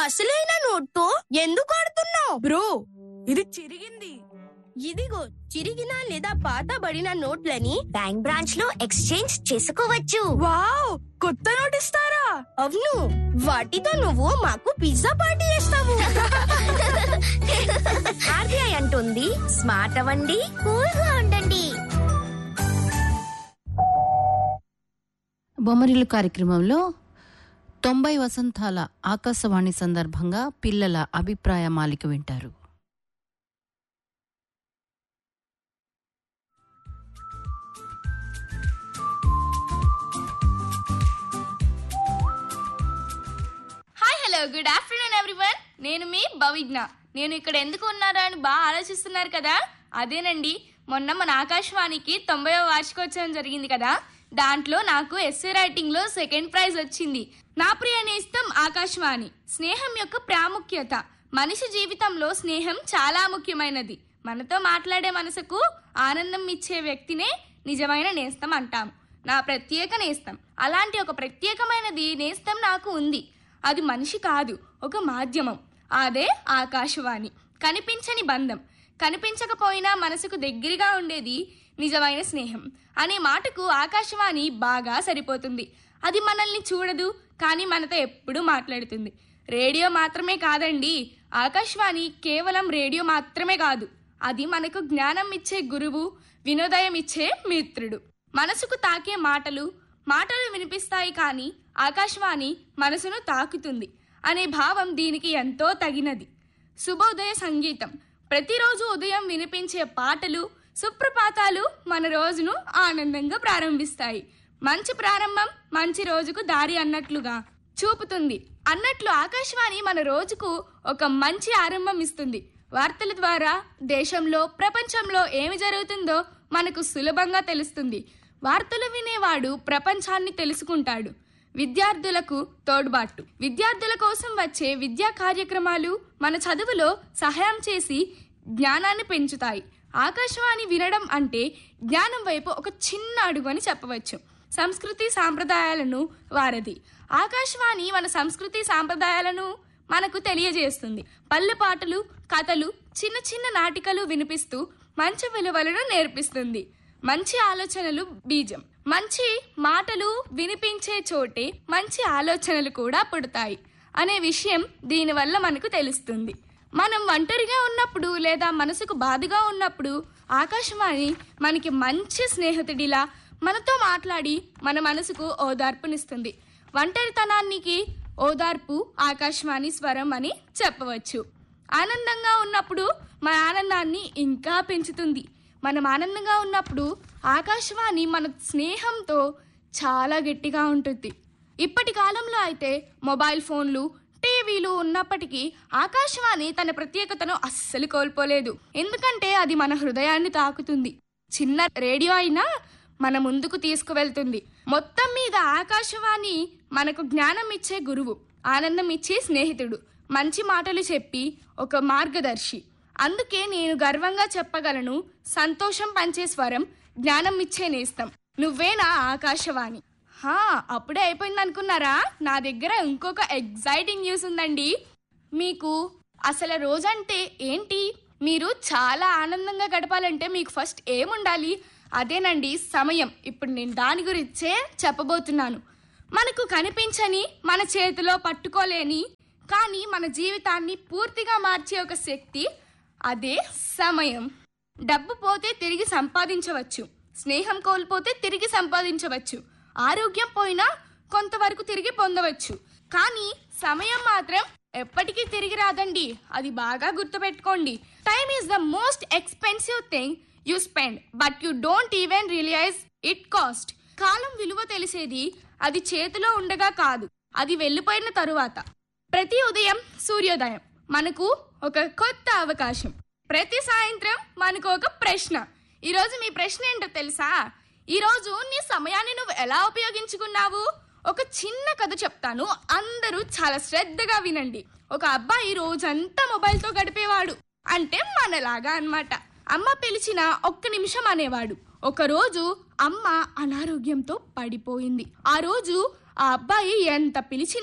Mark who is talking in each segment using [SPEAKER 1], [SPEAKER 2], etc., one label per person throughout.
[SPEAKER 1] అసలైన నోట్తో ఎందుకు ఆడుతున్నావు
[SPEAKER 2] బ్రో ఇది చిరిగింది
[SPEAKER 1] ఇదిగో చిరిగిన లేదా పాతబడిన నోట్లని
[SPEAKER 3] బ్యాంక్ బ్రాంచ్ లో ఎక్స్చేంజ్ చేసుకోవచ్చు
[SPEAKER 2] వావ్ కొత్త నోట్ ఇస్తారా
[SPEAKER 1] అవును వాటితో నువ్వు మాకు పిజ్జా పార్టీ చేస్తావు
[SPEAKER 3] ఆర్బీఐ అంటుంది స్మార్ట్ అవ్వండి కూల్ గా ఉండండి
[SPEAKER 4] బొమ్మరిల్లు కార్యక్రమంలో తొంభై వసంతాల ఆకాశవాణి సందర్భంగా పిల్లల అభిప్రాయ మాలిక వింటారు
[SPEAKER 5] hi hello good afternoon everyone నేను మీ భవిజ్ఞ నేను ఇక్కడ ఎందుకు ఉన్నారా అని బాగా ఆలోచిస్తున్నారు కదా అదేనండి మొన్న మన ఆకాశవాణికి తొంభైవ వార్షికోత్సవం జరిగింది కదా దాంట్లో నాకు ఎస్ఏ రైటింగ్ లో సెకండ్ ప్రైజ్ వచ్చింది నా ప్రియ నేస్తం ఆకాశవాణి స్నేహం యొక్క ప్రాముఖ్యత మనిషి జీవితంలో స్నేహం చాలా ముఖ్యమైనది మనతో మాట్లాడే మనసుకు ఆనందం ఇచ్చే వ్యక్తినే నిజమైన నేస్తం అంటాం నా ప్రత్యేక నేస్తం అలాంటి ఒక ప్రత్యేకమైనది నేస్తం నాకు ఉంది అది మనిషి కాదు ఒక మాధ్యమం అదే ఆకాశవాణి కనిపించని బంధం కనిపించకపోయినా మనసుకు దగ్గరగా ఉండేది నిజమైన స్నేహం అనే మాటకు ఆకాశవాణి బాగా సరిపోతుంది అది మనల్ని చూడదు కానీ మనతో ఎప్పుడూ మాట్లాడుతుంది రేడియో మాత్రమే కాదండి ఆకాశవాణి కేవలం రేడియో మాత్రమే కాదు అది మనకు జ్ఞానం ఇచ్చే గురువు వినోదయం ఇచ్చే మిత్రుడు మనసుకు తాకే మాటలు మాటలు వినిపిస్తాయి కానీ ఆకాశవాణి మనసును తాకుతుంది అనే భావం దీనికి ఎంతో తగినది శుభోదయ సంగీతం ప్రతిరోజు ఉదయం వినిపించే పాటలు సుప్రభాతాలు మన రోజును ఆనందంగా ప్రారంభిస్తాయి మంచి ప్రారంభం మంచి రోజుకు దారి అన్నట్లుగా చూపుతుంది అన్నట్లు ఆకాశవాణి మన రోజుకు ఒక మంచి ఆరంభం ఇస్తుంది వార్తల ద్వారా దేశంలో ప్రపంచంలో ఏమి జరుగుతుందో మనకు సులభంగా తెలుస్తుంది వార్తలు వినేవాడు ప్రపంచాన్ని తెలుసుకుంటాడు విద్యార్థులకు తోడ్బాటు విద్యార్థుల కోసం వచ్చే విద్యా కార్యక్రమాలు మన చదువులో సహాయం చేసి జ్ఞానాన్ని పెంచుతాయి ఆకాశవాణి వినడం అంటే జ్ఞానం వైపు ఒక చిన్న అడుగు అని చెప్పవచ్చు సంస్కృతి సాంప్రదాయాలను వారది ఆకాశవాణి మన సంస్కృతి సాంప్రదాయాలను మనకు తెలియజేస్తుంది పల్లె పాటలు కథలు చిన్న చిన్న నాటికలు వినిపిస్తూ మంచి విలువలను నేర్పిస్తుంది మంచి ఆలోచనలు బీజం మంచి మాటలు వినిపించే చోటే మంచి ఆలోచనలు కూడా పుడతాయి అనే విషయం దీనివల్ల మనకు తెలుస్తుంది మనం ఒంటరిగా ఉన్నప్పుడు లేదా మనసుకు బాధగా ఉన్నప్పుడు ఆకాశవాణి మనకి మంచి స్నేహితుడిలా మనతో మాట్లాడి మన మనసుకు ఓదార్పునిస్తుంది ఒంటరితనానికి ఓదార్పు ఆకాశవాణి స్వరం అని చెప్పవచ్చు ఆనందంగా ఉన్నప్పుడు మన ఆనందాన్ని ఇంకా పెంచుతుంది మనం ఆనందంగా ఉన్నప్పుడు ఆకాశవాణి మన స్నేహంతో చాలా గట్టిగా ఉంటుంది ఇప్పటి కాలంలో అయితే మొబైల్ ఫోన్లు టీవీలు ఉన్నప్పటికీ ఆకాశవాణి తన ప్రత్యేకతను అస్సలు కోల్పోలేదు ఎందుకంటే అది మన హృదయాన్ని తాకుతుంది చిన్న రేడియో అయినా మన ముందుకు తీసుకువెళ్తుంది మొత్తం మీద ఆకాశవాణి మనకు జ్ఞానం ఇచ్చే గురువు ఆనందం ఇచ్చే స్నేహితుడు మంచి మాటలు చెప్పి ఒక మార్గదర్శి అందుకే నేను గర్వంగా చెప్పగలను సంతోషం పంచే స్వరం జ్ఞానం ఇచ్చే నేస్తం నువ్వేనా ఆకాశవాణి హా అప్పుడే అయిపోయింది అనుకున్నారా నా దగ్గర ఇంకొక ఎగ్జైటింగ్ న్యూస్ ఉందండి మీకు అసలు రోజంటే ఏంటి మీరు చాలా ఆనందంగా గడపాలంటే మీకు ఫస్ట్ ఏముండాలి అదేనండి సమయం ఇప్పుడు నేను దాని గురించే చెప్పబోతున్నాను మనకు కనిపించని మన చేతిలో పట్టుకోలేని కానీ మన జీవితాన్ని పూర్తిగా మార్చే ఒక శక్తి అదే సమయం డబ్బు పోతే తిరిగి సంపాదించవచ్చు స్నేహం కోల్పోతే తిరిగి సంపాదించవచ్చు ఆరోగ్యం పోయినా కొంతవరకు తిరిగి పొందవచ్చు కానీ సమయం మాత్రం ఎప్పటికీ తిరిగి రాదండి అది బాగా గుర్తుపెట్టుకోండి time is the most expensive thing you spend but you don't even realise it cost కాలం విలువ తెలిసేది అది చేతిలో ఉండగా కాదు అది వెళ్ళిపోయిన తరువాత ప్రతి ఉదయం సూర్యోదయం మనకు ఒక కొత్త అవకాశం ప్రతి సాయంత్రం మనకు ఒక ప్రశ్న ఈరోజు మీ ప్రశ్న ఏంటో తెలుసా ఈరోజు నీ సమయాన్ని నువ్వు ఎలా ఉపయోగించుకున్నావు ఒక చిన్న కథ చెప్తాను అందరూ చాలా శ్రద్ధగా వినండి ఒక అబ్బాయి రోజంతా మొబైల్తో గడిపేవాడు అంటే మనలాగా అన్నమాట అమ్మ పిలిచిన ఒక్క నిమిషం అనేవాడు ఒక రోజు అమ్మ అనారోగ్యంతో పడిపోయింది ఆ రోజు ఆ అబ్బాయి ఎంత పిలిచినా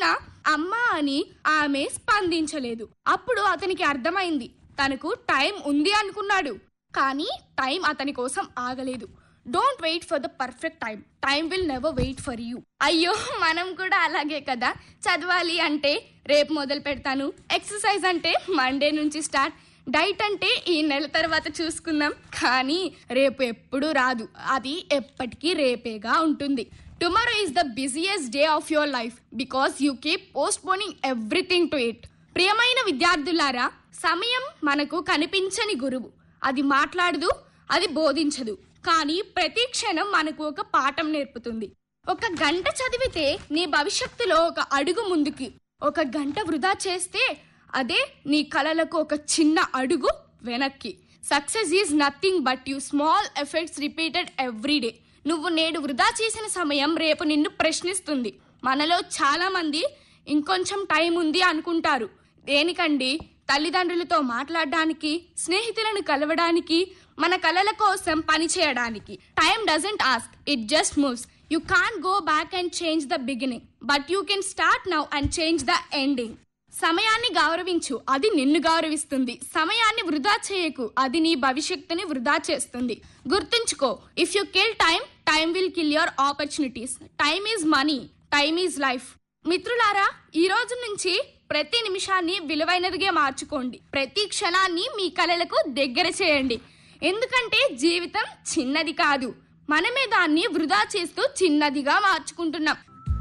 [SPEAKER 5] అమ్మా అని ఆమె స్పందించలేదు అప్పుడు అతనికి అర్థమైంది తనకు టైం ఉంది అనుకున్నాడు కానీ టైం అతని కోసం ఆగలేదు don't wait for the perfect time time will never wait for you అయ్యో మనం కూడా అలాగే కదా చదవాలి అంటే రేపు మొదలు పెడతాను ఎక్సర్సైజ్ అంటే మండే నుంచి స్టార్ట్ డైట్ అంటే ఈ నెల తర్వాత చూసుకుందాం కానీ రేపు ఎప్పుడు రాదు అది ఎప్పటికీ రేపేగా ఉంటుంది tomorrow is the busiest day of your life because you keep postponing everything to it ప్రియమైన విద్యార్థులారా సమయం మనకు కనిపించని గురువు అది మాట్లాడదు అది బోధించదు కానీ ప్రతి క్షణం మనకు ఒక పాఠం నేర్పుతుంది ఒక గంట చదివితే నీ భవిష్యత్తులో ఒక అడుగు ముందుకి ఒక గంట వృధా చేస్తే అదే నీ కలలకు ఒక చిన్న అడుగు వెనక్కి success is nothing but you small effects repeated every day నువ్వు నేడు వృధా చేసిన సమయం రేపు నిన్ను ప్రశ్నిస్తుంది మనలో చాలా మంది ఇంకొంచెం టైం ఉంది అనుకుంటారు దేనికండి తల్లిదండ్రులతో మాట్లాడడానికి స్నేహితులను కలవడానికి మన కలల కోసం పని చేయడానికి time doesn't ask it just moves you can't go back and change the beginning but you can start now and change the ending సమయాన్ని గౌరవించు అది నిన్ను గౌరవిస్తుంది సమయాన్ని వృధా చేయకు అది నీ భవిష్యత్తుని వృధా చేస్తుంది గుర్తుంచుకో if you kill time time will kill your opportunities time is money time is life మిత్రులారా ఈ రోజు నుంచి ప్రతి నిమిషాన్ని విలువైనదిగా మార్చుకోండి ప్రతి క్షణాన్ని మీ కలలకు దగ్గర చేయండి ఎందుకంటే జీవితం చిన్నది కాదు మనమే దాన్ని వృధా చేస్తూ చిన్నదిగా మార్చుకుంటున్నాం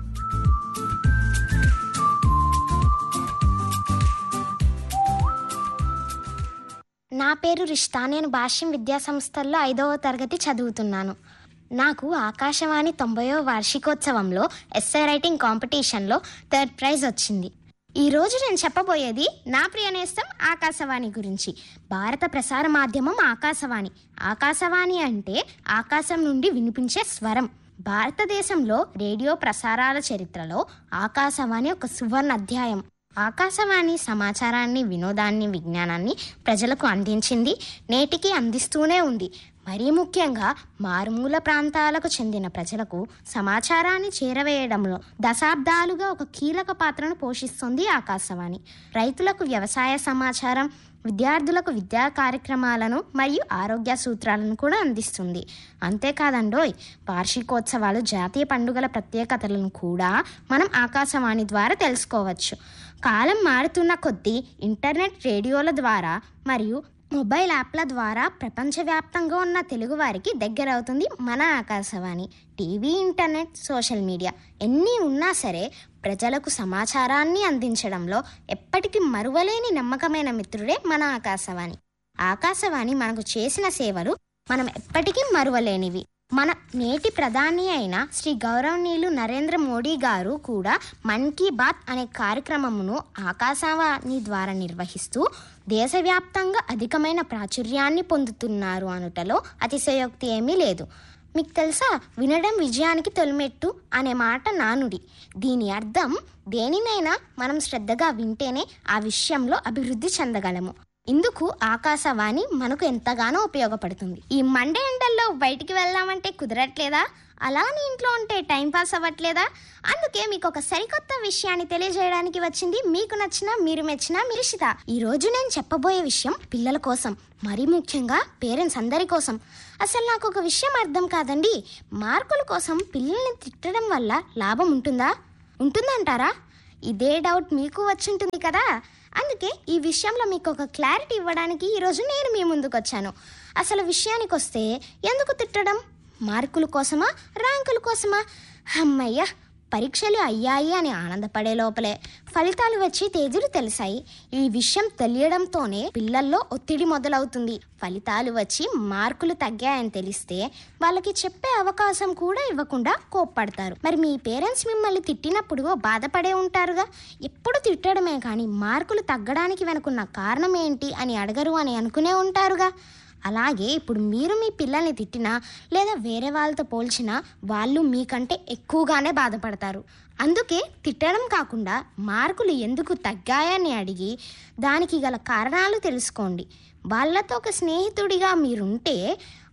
[SPEAKER 6] నా పేరు రిష్తా నేను భాష్యం విద్యా సంస్థల్లో ఐదవ తరగతి చదువుతున్నాను నాకు ఆకాశవాణి తొంభైవ వార్షికోత్సవంలో ఎస్ఐ రైటింగ్ కాంపిటీషన్లో థర్డ్ ప్రైజ్ వచ్చింది ఈ రోజు నేను చెప్పబోయేది నా ప్రియ నేస్తం ఆకాశవాణి గురించి భారత ప్రసార మాధ్యమం ఆకాశవాణి ఆకాశవాణి అంటే ఆకాశం నుండి వినిపించే స్వరం భారతదేశంలో రేడియో ప్రసారాల చరిత్రలో ఆకాశవాణి ఒక సువర్ణ అధ్యాయం ఆకాశవాణి సమాచారాన్ని వినోదాన్ని విజ్ఞానాన్ని ప్రజలకు అందించింది నేటికి అందిస్తూనే ఉంది మరీ ముఖ్యంగా మారుమూల ప్రాంతాలకు చెందిన ప్రజలకు సమాచారాన్ని చేరవేయడంలో దశాబ్దాలుగా ఒక కీలక పాత్రను పోషిస్తుంది ఆకాశవాణి రైతులకు వ్యవసాయ సమాచారం విద్యార్థులకు విద్యా కార్యక్రమాలను మరియు ఆరోగ్య సూత్రాలను కూడా అందిస్తుంది అంతేకాదండోయ్ వార్షికోత్సవాలు జాతీయ పండుగల ప్రత్యేకతలను కూడా మనం ఆకాశవాణి ద్వారా తెలుసుకోవచ్చు కాలం మారుతున్న కొద్దీ ఇంటర్నెట్ రేడియోల ద్వారా మరియు మొబైల్ యాప్ల ద్వారా ప్రపంచవ్యాప్తంగా ఉన్న తెలుగు వారికి దగ్గరవుతుంది మన Akashvani TV internet social media ఎన్ని ఉన్నా సరే ప్రజలకు సమాచారాన్ని అందించడంలో ఎప్పటికీ మరువలేని నమ్మకమైన మిత్రుడే మన ఆకాశవాణి ఆకాశవాణి మనకు చేసిన సేవలు మనం ఎప్పటికీ మరువలేనివి మన నేటి ప్రధాని అయిన శ్రీ గౌరవనీయులు నరేంద్ర మోడీ గారు కూడా మన్ కీ బాత్ అనే కార్యక్రమమును ఆకాశవాణి ద్వారా నిర్వహిస్తూ దేశవ్యాప్తంగా అధికమైన ప్రాచుర్యాన్ని పొందుతున్నారు అనుటలో అతిశయోక్తి ఏమీ లేదు మీకు తెలుసా వినడం విజయానికి తొలిమెట్టు అనే మాట నానుడి దీని అర్థం దేనినైనా మనం శ్రద్ధగా వింటేనే ఆ విషయంలో అభివృద్ధి చెందగలము ఇందుకు ఆకాశవాణి మనకు ఎంతగానో ఉపయోగపడుతుంది ఈ మండే ఎండల్లో బయటికి వెళ్దామంటే కుదరట్లేదా అలానే ఇంట్లో ఉంటే టైం పాస్ అవ్వట్లేదా అందుకే మీకు ఒక సరికొత్త విషయాన్ని తెలియజేయడానికి వచ్చింది మీకు నచ్చిన మీరు మెచ్చిన మిరిషిత ఈ రోజు నేను చెప్పబోయే విషయం పిల్లల కోసం మరీ ముఖ్యంగా పేరెంట్స్ అందరి కోసం అసలు నాకు ఒక విషయం అర్థం కాదండి మార్కుల కోసం పిల్లల్ని తిట్టడం వల్ల లాభం ఉంటుందా ఉంటుందంటారా ఇదే డౌట్ మీకు వచ్చుంటుంది కదా అందుకే ఈ విషయంలో మీకు ఒక క్లారిటీ ఇవ్వడానికి ఈరోజు నేను మీ ముందుకు వచ్చాను అసలు విషయానికి వస్తే ఎందుకు తిట్టడం మార్కుల కోసమా ర్యాంకుల కోసమా అమ్మయ్య పరీక్షలు అయ్యాయి అని ఆనందపడే లోపలే ఫలితాలు వచ్చి తేదీలు తెలిసాయి ఈ విషయం తెలియడంతోనే పిల్లల్లో ఒత్తిడి మొదలవుతుంది ఫలితాలు వచ్చి మార్కులు తగ్గాయని తెలిస్తే వాళ్ళకి చెప్పే అవకాశం కూడా ఇవ్వకుండా కోప్పడతారు మరి మీ పేరెంట్స్ మిమ్మల్ని తిట్టినప్పుడు బాధపడే ఉంటారుగా ఎప్పుడు తిట్టడమే కానీ మార్కులు తగ్గడానికి వెనుకున్న కారణం ఏంటి అని అడగరు అని అనుకునే ఉంటారుగా అలాగే ఇప్పుడు మీరు మీ పిల్లల్ని తిట్టినా లేదా వేరే వాళ్ళతో పోల్చినా వాళ్ళు మీకంటే ఎక్కువగానే బాధపడతారు అందుకే తిట్టడం కాకుండా మార్కులు ఎందుకు తగ్గాయని అడిగి దానికి గల కారణాలు తెలుసుకోండి వాళ్ళతో ఒక స్నేహితుడిగా మీరుంటే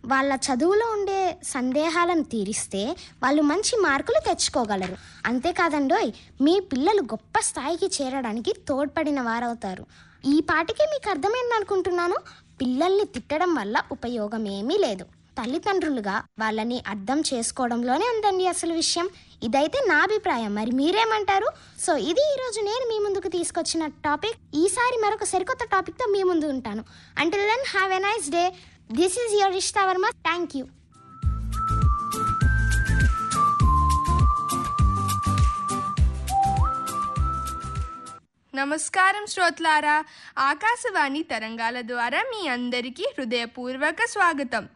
[SPEAKER 6] వాళ్ళ చదువులో ఉండే సందేహాలను తీరిస్తే వాళ్ళు మంచి మార్కులు తెచ్చుకోగలరు అంతేకాదండోయ్ మీ పిల్లలు గొప్ప స్థాయికి చేరడానికి తోడ్పడిన వారవుతారు ఈ పాటికి మీకు అర్థమైంది అనుకుంటున్నాను పిల్లల్ని తిట్టడం వల్ల ఉపయోగం ఏమీ లేదు తల్లిదండ్రులుగా వాళ్ళని అర్థం చేసుకోవడంలోనే ఉందండి అసలు విషయం ఇదైతే నా అభిప్రాయం మరి మీరేమంటారు సో ఇది ఈరోజు నేను మీ ముందుకు తీసుకొచ్చిన టాపిక్ ఈసారి మరొక సరికొత్త టాపిక్తో మీ ముందు ఉంటాను until then have a nice day this is your Ishta Varma thank you
[SPEAKER 7] నమస్కారం శ్రోతలారా ఆకాశవాణి తరంగాల ద్వారా మీ అందరికీ హృదయపూర్వక స్వాగతం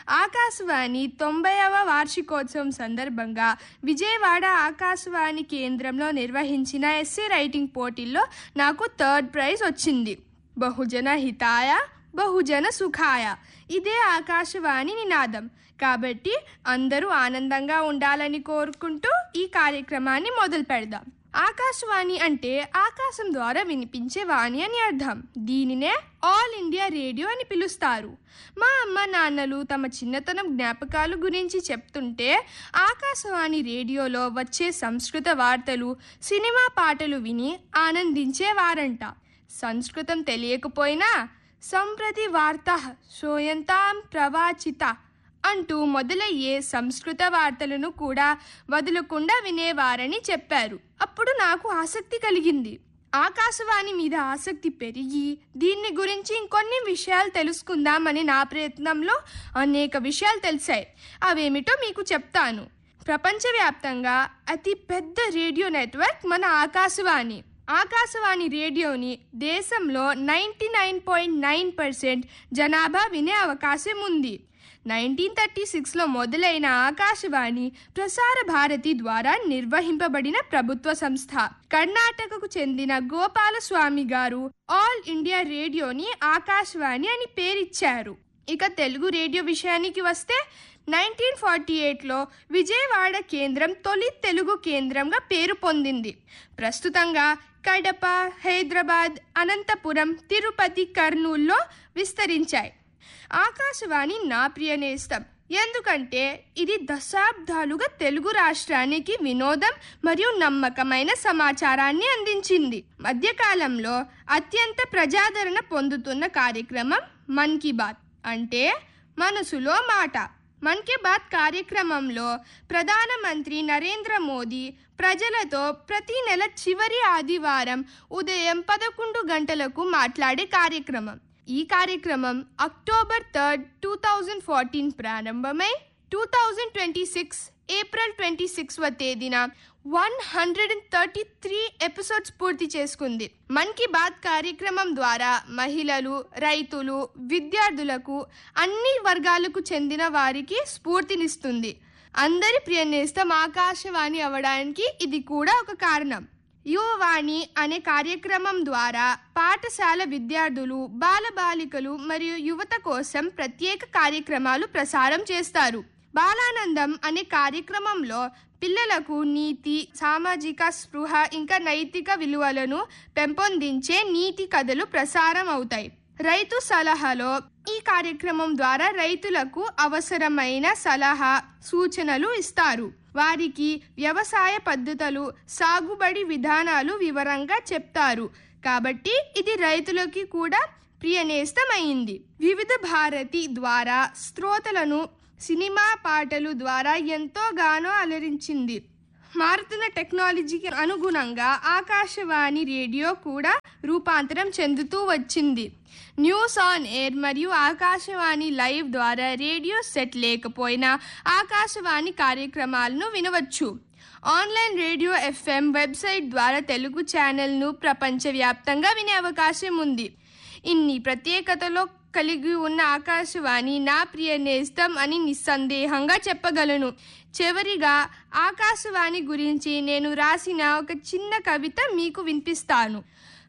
[SPEAKER 7] ఆకాశవాణి తొంభైవ వార్షికోత్సవం సందర్భంగా విజయవాడ ఆకాశవాణి కేంద్రంలో నిర్వహించిన ఎస్సే రైటింగ్ పోటీల్లో నాకు థర్డ్ ప్రైజ్ వచ్చింది బహుజన హితాయ బహుజన సుఖాయ ఇదే ఆకాశవాణి నినాదం కాబట్టి అందరూ ఆనందంగా ఉండాలని కోరుకుంటూ ఈ కార్యక్రమాన్ని మొదలు పెడదాం ఆకాశవాణి అంటే ఆకాశం ద్వారా వినిపించే వాణి అని అర్థం దీనినే ఆల్ ఇండియా రేడియో అని పిలుస్తారు మా అమ్మ నాన్నలు తమ చిన్నతనం జ్ఞాపకాలు గురించి చెప్తుంటే ఆకాశవాణి రేడియోలో వచ్చే సంస్కృత వార్తలు సినిమా పాటలు విని ఆనందించేవారంట సంస్కృతం తెలియకపోయినా సంప్రతి వార్త శ్రోయంతాం ప్రవాచిత అంటూ మొదలయ్యే సంస్కృత వార్తలను కూడా వదలకుండా వినేవారని చెప్పారు అప్పుడు నాకు ఆసక్తి కలిగింది ఆకాశవాణి మీద ఆసక్తి పెరిగి దీన్ని గురించి ఇంకొన్ని విషయాలు తెలుసుకుందామని నా ప్రయత్నంలో అనేక విషయాలు తెలిసాయి అవేమిటో మీకు చెప్తాను ప్రపంచవ్యాప్తంగా అతి పెద్ద రేడియో నెట్వర్క్ మన ఆకాశవాణి ఆకాశవాణి రేడియోని దేశంలో ninety nine point nine percent జనాభా వినే అవకాశం ఉంది నైన్టీన్ థర్టీ సిక్స్లో మొదలైన ఆకాశవాణి ప్రసార భారతి ద్వారా నిర్వహింపబడిన ప్రభుత్వ సంస్థ కర్ణాటకకు చెందిన గోపాలస్వామి గారు ఆల్ ఇండియా రేడియోని ఆకాశవాణి అని పేరిచ్చారు ఇక తెలుగు రేడియో విషయానికి వస్తే నైన్టీన్ ఫార్టీ ఎయిట్లో విజయవాడ కేంద్రం తొలి తెలుగు కేంద్రంగా పేరు పొందింది ప్రస్తుతంగా కడప హైదరాబాద్ అనంతపురం తిరుపతి కర్నూల్లో విస్తరించాయి ఆకాశవాణి నా ప్రియ నేస్తం ఎందుకంటే ఇది దశాబ్దాలుగా తెలుగు రాష్ట్రానికి వినోదం మరియు నమ్మకమైన సమాచారాన్ని అందించింది మధ్యకాలంలో అత్యంత ప్రజాదరణ పొందుతున్న కార్యక్రమం మన్ కీ బాత్ అంటే మనసులో మాట మన్ కీ బాత్ కార్యక్రమంలో ప్రధానమంత్రి నరేంద్ర మోదీ ప్రజలతో ప్రతి నెల చివరి ఆదివారం ఉదయం పదకొండు గంటలకు మాట్లాడే కార్యక్రమం ఈ కార్యక్రమం October third two thousand fourteen ప్రారంభమై two thousand twenty six April twenty సిక్స్వ తేదీన one hundred and thirty three episodes పూర్తి చేసుకుంది మన్ కీ బాత్ కార్యక్రమం ద్వారా మహిళలు రైతులు విద్యార్థులకు అన్ని వర్గాలకు చెందిన వారికి స్ఫూర్తినిస్తుంది అందరి ప్రియ నేస్తం ఆకాశవాణి అవ్వడానికి ఇది కూడా ఒక కారణం యువవాణి అనే కార్యక్రమం ద్వారా పాఠశాల విద్యార్థులు బాలబాలికలు మరియు యువత కోసం ప్రత్యేక కార్యక్రమాలు ప్రసారం చేస్తారు బాలానందం అనే కార్యక్రమంలో పిల్లలకు నీతి సామాజిక స్పృహ ఇంకా నైతిక విలువలను పెంపొందించే నీతి కథలు ప్రసారం అవుతాయి రైతు సలహాలో ఈ కార్యక్రమం ద్వారా రైతులకు అవసరమైన సలహా సూచనలు ఇస్తారు వారికి వ్యవసాయ పద్ధతులు సాగుబడి విధానాలు వివరంగా చెప్తారు కాబట్టి ఇది రైతులకి కూడా ప్రియనేస్తమైంది వివిధ భారతి ద్వారా శ్రోతలను సినిమా పాటలు ద్వారా ఎంతోగానో అలరించింది మారుతున్న టెక్నాలజీకి అనుగుణంగా ఆకాశవాణి రేడియో కూడా రూపాంతరం చెందుతూ వచ్చింది న్యూస్ ఆన్ ఎయిర్ మరియు ఆకాశవాణి లైవ్ ద్వారా రేడియో సెట్ లేకపోయినా ఆకాశవాణి కార్యక్రమాలను వినవచ్చు ఆన్లైన్ రేడియో ఎఫ్ఎం వెబ్సైట్ ద్వారా తెలుగు ఛానల్ను ప్రపంచవ్యాప్తంగా వినే అవకాశం ఉంది ఇన్ని ప్రత్యేకతలో కలిగి ఉన్న ఆకాశవాణి నా ప్రియ నేస్తం అని నిస్సందేహంగా చెప్పగలను చివరిగా ఆకాశవాణి గురించి నేను రాసిన ఒక చిన్న కవిత మీకు వినిపిస్తాను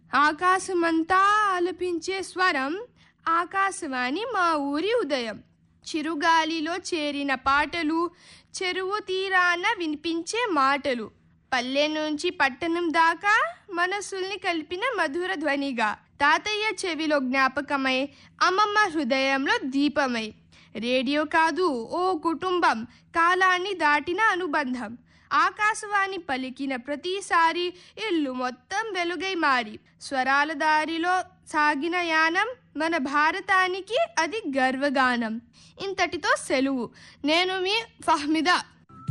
[SPEAKER 7] ఆకాశమంతా ఆలపించే స్వరం ఆకాశవాణి మా ఊరి ఉదయం చిరుగాలిలో చేరిన పాటలు చెరువు తీరాన వినిపించే మాటలు పల్లె నుంచి పట్టణం దాకా మనసుల్ని కలిపిన మధుర ధ్వనిగా తాతయ్య చెవిలో జ్ఞాపకమై అమ్మమ్మ హృదయంలో దీపమై రేడియో కాదు ఓ కుటుంబం కాలాన్ని దాటిన అనుబంధం ఆకాశవాణి పలికిన ప్రతిసారి ఇల్లు మొత్తం వెలుగై మారి స్వరాల దారిలో సాగిన యానం మన భారతానికి అది గర్వగానం ఇంతటితో సెలవు నేను మీ ఫహ్మిదా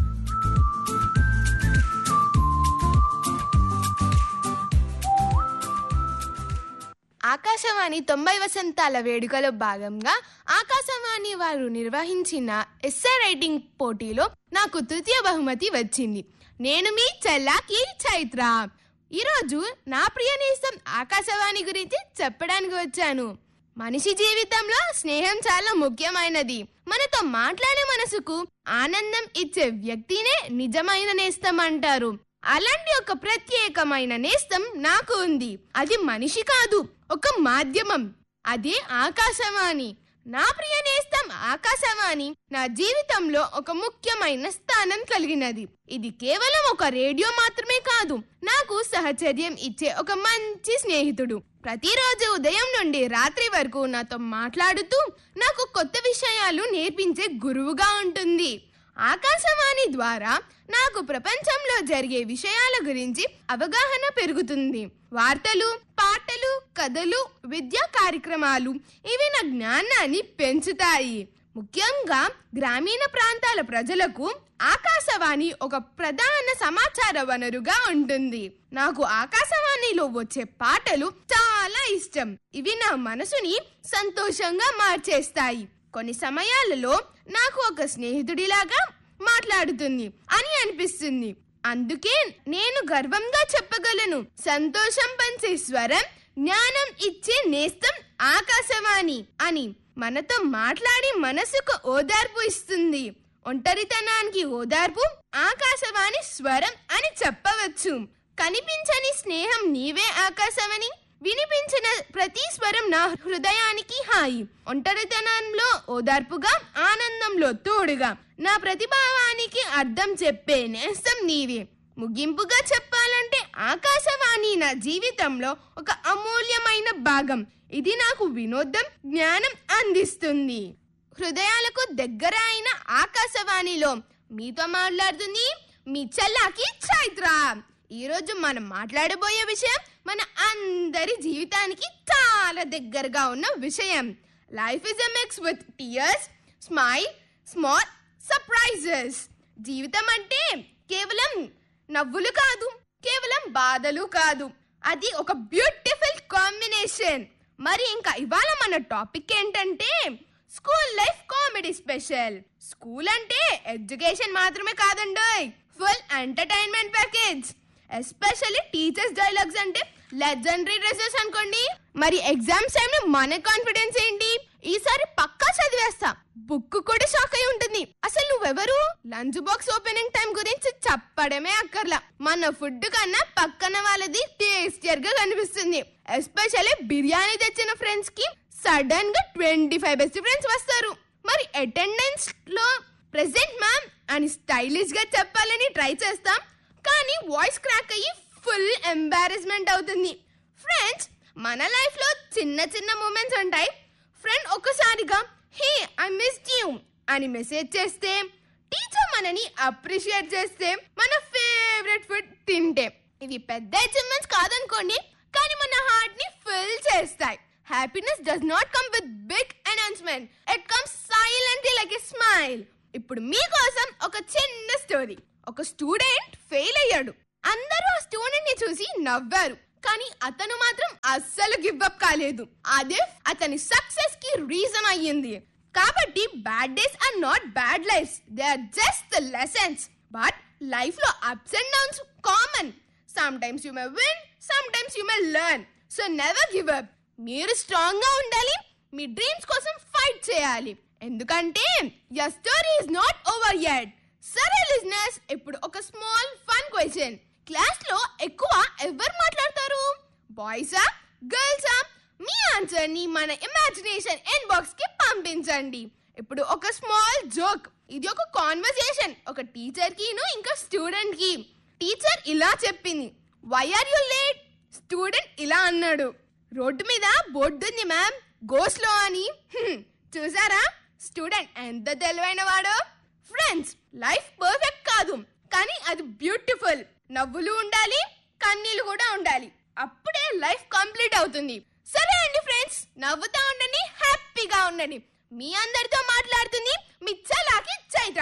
[SPEAKER 7] ఆకాశవాణి తొంభై వసంతాల వేడుకలో భాగంగా ఆకాశవాణి వారు నిర్వహించిన ఎస్ఏ రైటింగ్ పోటీలో నాకు తృతీయ బహుమతి వచ్చింది నేను మీ చెల్లాకి చైత్ర ఈరోజు నా ప్రియ నేస్తం ఆకాశవాణి గురించి చెప్పడానికి వచ్చాను మనిషి జీవితంలో స్నేహం చాలా ముఖ్యమైనది మనతో మాట్లాడే మనసుకు ఆనందం ఇచ్చే వ్యక్తినే నిజమైన నేస్తం అంటారు అలాంటి ఒక ప్రత్యేకమైన నేస్తం నాకు ఉంది అది మనిషి కాదు ఒక మాధ్యమం అదే ఆకాశవాణి నా ప్రియ నేస్తం ఆకాశవాణి నా జీవితంలో ఒక ముఖ్యమైన స్థానం కలిగినది ఇది కేవలం ఒక రేడియో మాత్రమే కాదు నాకు సహచర్యం ఇచ్చే ఒక మంచి స్నేహితుడు ప్రతిరోజు ఉదయం నుండి రాత్రి వరకు నాతో మాట్లాడుతూ నాకు కొత్త విషయాలు నేర్పించే గురువుగా ఉంటుంది ఆకాశవాణి ద్వారా నాకు ప్రపంచంలో జరిగే విషయాల గురించి అవగాహన పెరుగుతుంది వార్తలు పాటలు కథలు విద్యా కార్యక్రమాలు ఇవి నా జ్ఞానాన్ని పెంచుతాయి ముఖ్యంగా గ్రామీణ ప్రాంతాల ప్రజలకు ఆకాశవాణి ఒక ప్రధాన సమాచార వనరుగా ఉంటుంది నాకు ఆకాశవాణిలో వచ్చే పాటలు చాలా ఇష్టం ఇవి నా మనసుని సంతోషంగా మార్చేస్తాయి కొన్ని సమయాలలో నాకు ఒక స్నేహితుడిలాగా మాట్లాడుతుంది అని అనిపిస్తుంది అందుకే నేను గర్వంగా చెప్పగలను సంతోషం పంచే స్వరం జ్ఞానం ఇచ్చే నేస్తం ఆకాశవాణి అని మనతో మాట్లాడి మనసుకు ఓదార్పు ఇస్తుంది ఒంటరితనానికి ఓదార్పు ఆకాశవాణి స్వరం అని చెప్పవచ్చు కనిపించని స్నేహం నీవే ఆకాశవాణి వినిపించిన ప్రతి స్వరం నా హృదయానికి హాయి ఒంటరితనంలో ఓదార్పుగా ఆనందంలో తోడుగా నా ప్రతిభావానికి అర్థం చెప్పే నేస్తం నీవే ముగింపుగా చెప్పాలంటే ఆకాశవాణి నా జీవితంలో ఒక అమూల్యమైన భాగం ఇది నాకు వినోదం జ్ఞానం అందిస్తుంది హృదయాలకు దగ్గర అయిన ఆకాశవాణిలో మీతో మాట్లాడుతుంది మీ చెల్లాకి చైత్ర ఈరోజు మనం మాట్లాడబోయే విషయం మన అందరి జీవితానికి చాలా దగ్గరగా ఉన్న విషయం life is a mix with tears smile small surprises జీవితం అంటే కేవలం నవ్వులు కాదు కేవలం బాధలు కాదు అది ఒక బ్యూటిఫుల్ కాంబినేషన్ మరి ఇంకా ఇవాళ మన టాపిక్ ఏంటంటే school life comedy special school అంటే ఎడ్యుకేషన్ మాత్రమే కాదండి full entertainment package especially teachers dialogues అంటే లెజెండరీ డ్రెస్సెస్ అనుకోండి మరి ఎగ్జామ్స్ టైంలో మన కాన్ఫిడెన్స్ ఏంటి ఈసారి పక్కా చదివేస్తా బుక్ కూడా షాక్ అయి ఉంటుంది అసలు నువ్వెవరు లంచ్ బాక్స్ ఓపెనింగ్ టైం గురించి చెప్పడమే అక్కర్లా మన ఫుడ్ కన్నా పక్కన వాళ్ళది టేస్టియర్ గా కనిపిస్తుంది ఎస్పెషల్లీ బిర్యానీ తెచ్చిన ఫ్రెండ్స్ కి సడన్ గా ట్వంటీ ఫైవ్ బెస్ట్ ఫ్రెండ్స్ వస్తారు మరి అటెండెన్స్ లో ప్రెసెంట్ మ్యామ్ అని స్టైలిష్ గా చెప్పాలని ట్రై చేస్తాం కానీ వాయిస్ క్రాక్ అయ్యి ఫుల్ ఎంబారెస్మెంట్ అవుతుంది ఫ్రెండ్స్ మన లైఫ్ లో చిన్న చిన్న మూమెంట్స్ ఉంటాయి ఫ్రెండ్ ఒక్కసారిగా హే ఐ మిస్ యూ అని మెసేజ్ చేస్తే టీచర్ మనని అప్రిషియేట్ చేస్తే మన ఫేవరెట్ ఫుడ్ తింటే ఇవి పెద్ద అచీవ్మెంట్స్ కాదనుకోండి కానీ మన హార్ట్ ని ఫిల్ చేస్తాయి happiness does not come with big announcement it comes silently like a smile ఇప్పుడు మీకోసం ఒక చిన్న స్టోరీ ఒక స్టూడెంట్ ఫెయిల్ అయ్యాడు అందరూ ఆ స్టూడెంట్ ని చూసి నవ్వారు కానీ అతను మాత్రం అస్సలు గివ్ అప్ కాలేదు అదే అతని సక్సెస్ కి రీజన్ అయ్యింది కాబట్టి bad days are not bad life they are just the lessons but life లో ups and downs common sometimes you may win sometimes you may learn so never give up మీరు strong గా ఉండాలి మీ dreams కోసం fight చేయాలి ఎందుకంటే your story is not over yet సరే listeners ఇప్పుడు ఒక స్మాల్ ఫన్ క్వశ్చన్ క్లాస్ లో ఎక్కువ ఎవరు మాట్లాడతారు బాయ్సా గర్ల్సా మీ ఆన్సర్ ని మన ఇమాజినేషన్ ఇన్బాక్స్ కి పంపించండి ఇప్పుడు ఒక స్మాల్ జోక్ ఇది ఒక కాన్వర్సేషన్ ఒక టీచర్ కిను ఇంకా స్టూడెంట్ కి టీచర్ ఇలా చెప్పింది why are you late student ఇలా అన్నాడు రోడ్డు మీద బోర్డు ఉంది మ్యామ్ గో స్లో అని హ్మ్, చూసారా స్టూడెంట్ ఎంత తెలివైన వాడు ఫ్రెండ్స్ లైఫ్ పర్ఫెక్ట్ కాదు కానీ అది బ్యూటిఫుల్ నవ్వులు ఉండాలి కన్నీళ్ళు కూడా ఉండాలి అప్పుడే లైఫ్ కంప్లీట్ అవుతుంది సరే అండి ఫ్రెండ్స్ నవ్వుతా ఉండండి హ్యాపీగా ఉండండి మీ అందరితో మాట్లాడుతుంది మీ చలాకి Chaitra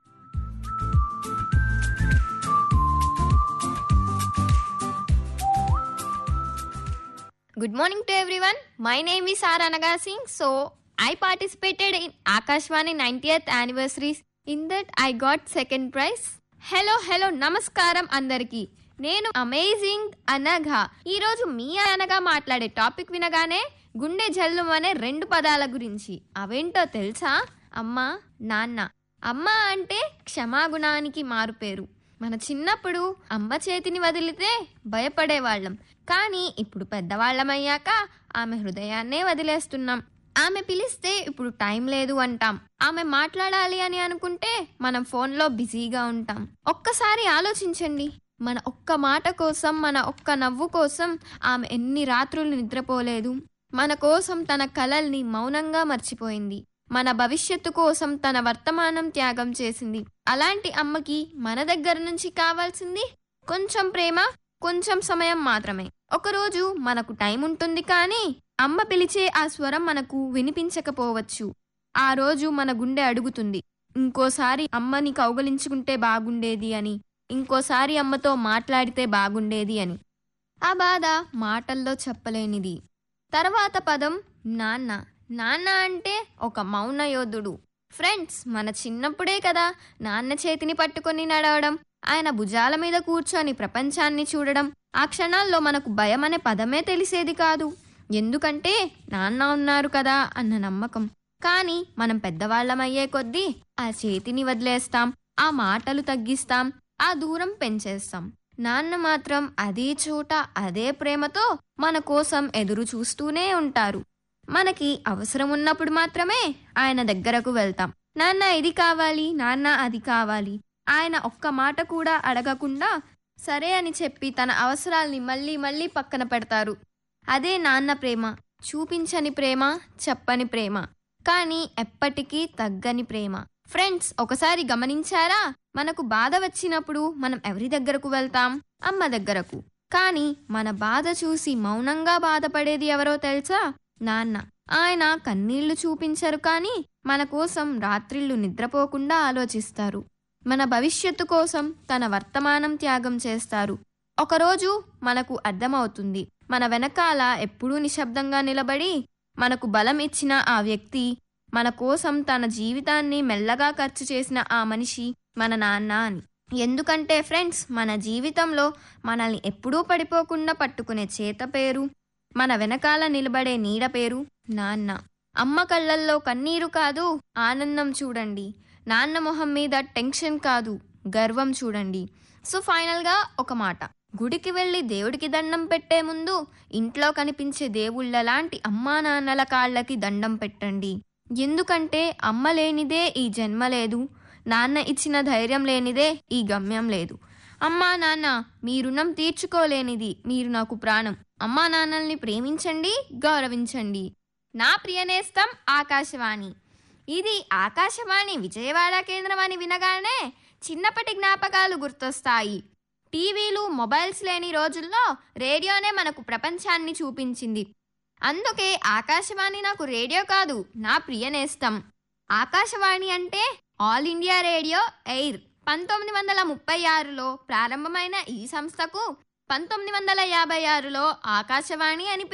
[SPEAKER 8] Good morning to everyone. My name is R. Anaga Singh. So, I participated in Akashvani 90th anniversary. In that, I got second prize. Hello hello నమస్కారం అందరికి నేను అమేజింగ్ అనగా ఈరోజు మీ అనగా మాట్లాడే టాపిక్ వినగానే గుండె జల్లు అనే రెండు పదాల గురించి అవేంటో తెలుసా అమ్మ నాన్న అమ్మ అంటే క్షమాగుణానికి మారుపేరు మన చిన్నప్పుడు అమ్మ చేతిని వదిలితే భయపడేవాళ్ళం కానీ ఇప్పుడు పెద్దవాళ్ళమయ్యాక ఆమె హృదయాన్నే వదిలేస్తున్నాం ఆమె పిలిస్తే ఇప్పుడు టైం లేదు అంటాం ఆమె మాట్లాడాలి అని అనుకుంటే మనం ఫోన్లో బిజీగా ఉంటాం ఒక్కసారి ఆలోచించండి మన ఒక్క మాట కోసం మన ఒక్క నవ్వు కోసం ఆమె ఎన్ని రాత్రులు నిద్రపోలేదు మన కోసం తన కలల్ని మౌనంగా మర్చిపోయింది మన భవిష్యత్తు కోసం తన వర్తమానం త్యాగం చేసింది అలాంటి అమ్మకి మన దగ్గర నుంచి కావాల్సింది కొంచెం ప్రేమ కొంచెం సమయం మాత్రమే ఒకరోజు మనకు టైం ఉంటుంది కానీ అమ్మ పిలిచే ఆ స్వరం మనకు వినిపించకపోవచ్చు ఆ రోజు మన గుండె అడుగుతుంది ఇంకోసారి అమ్మని కౌగలించుకుంటే బాగుండేది అని ఇంకోసారి అమ్మతో మాట్లాడితే బాగుండేది అని ఆ బాధ మాటల్లో చెప్పలేనిది తర్వాత పదం నాన్న నాన్న అంటే ఒక మౌన యోధుడు ఫ్రెండ్స్ మన చిన్నప్పుడే కదా నాన్న చేతిని పట్టుకొని నడవడం ఆయన భుజాల మీద కూర్చొని ప్రపంచాన్ని చూడడం ఆ క్షణాల్లో మనకు భయం అనే పదమే తెలిసేది కాదు ఎందుకంటే నాన్న ఉన్నారు కదా అన్న నమ్మకం కానీ మనం పెద్దవాళ్ళమయ్యే కొద్దీ ఆ చేతిని వదిలేస్తాం ఆ మాటలు తగ్గిస్తాం ఆ దూరం పెంచేస్తాం నాన్న మాత్రం అదే చోట అదే ప్రేమతో మన కోసం ఎదురు చూస్తూనే ఉంటారు మనకి అవసరం ఉన్నప్పుడు మాత్రమే ఆయన దగ్గరకు వెళ్తాం నాన్న ఇది కావాలి నాన్న అది కావాలి ఆయన ఒక్క మాట కూడా అడగకుండా సరే అని చెప్పి తన అవసరాల్ని మళ్ళీ మళ్ళీ పక్కన పెడతారు అదే నాన్న ప్రేమ చూపించని ప్రేమ చెప్పని ప్రేమ కానీ ఎప్పటికీ తగ్గని ప్రేమ ఫ్రెండ్స్ ఒకసారి గమనించారా మనకు బాధ వచ్చినప్పుడు మనం ఎవరి దగ్గరకు వెళ్తాం అమ్మ దగ్గరకు కానీ మన బాధ చూసి మౌనంగా బాధపడేది ఎవరో తెలుసా నాన్న ఆయన కన్నీళ్లు చూపించరు కానీ మన కోసం రాత్రిళ్ళు నిద్రపోకుండా ఆలోచిస్తారు మన భవిష్యత్తు కోసం తన వర్తమానం త్యాగం చేస్తారు ఒకరోజు మనకు అర్థమవుతుంది మన వెనకాల ఎప్పుడూ నిశ్శబ్దంగా నిలబడి మనకు బలం ఇచ్చిన ఆ వ్యక్తి మన కోసం తన జీవితాన్ని మెల్లగా ఖర్చు చేసిన ఆ మనిషి మన నాన్న అని ఎందుకంటే ఫ్రెండ్స్ మన జీవితంలో మనల్ని ఎప్పుడూ పడిపోకుండా పట్టుకునే చేత పేరు మన వెనకాల నిలబడే నీడ పేరు నాన్న అమ్మ కళ్ళల్లో కన్నీరు కాదు ఆనందం చూడండి నాన్న మొహం మీద టెన్షన్ కాదు గర్వం చూడండి సో ఫైనల్గా ఒక మాట గుడికి వెళ్ళి దేవుడికి దండం పెట్టే ముందు ఇంట్లో కనిపించే దేవుళ్ళ లాంటి అమ్మా నాన్నల కాళ్ళకి దండం పెట్టండి ఎందుకంటే అమ్మ లేనిదే ఈ జన్మ లేదు నాన్న ఇచ్చిన ధైర్యం లేనిదే ఈ గమ్యం లేదు అమ్మా నాన్న మీ రుణం తీర్చుకోలేనిది మీరు నాకు ప్రాణం అమ్మా నాన్నల్ని ప్రేమించండి గౌరవించండి నా ప్రియనేస్తం ఆకాశవాణి ఇది ఆకాశవాణి విజయవాడ కేంద్రం అని వినగానే చిన్నప్పటి జ్ఞాపకాలు గుర్తొస్తాయి టీవీలు మొబైల్స్ లేని రోజుల్లో రేడియోనే మనకు ప్రపంచాన్ని చూపించింది అందుకే ఆకాశవాణి నాకు రేడియో కాదు నా ప్రియనేస్తం ఆకాశవాణి అంటే ఆల్ ఇండియా రేడియో ఎయిర్ పంతొమ్మిది వందల ముప్పై ఆరులో ప్రారంభమైన ఈ సంస్థకు పంతొమ్మిది వందల యాభై ఆరులో ఆకాశవాణి అని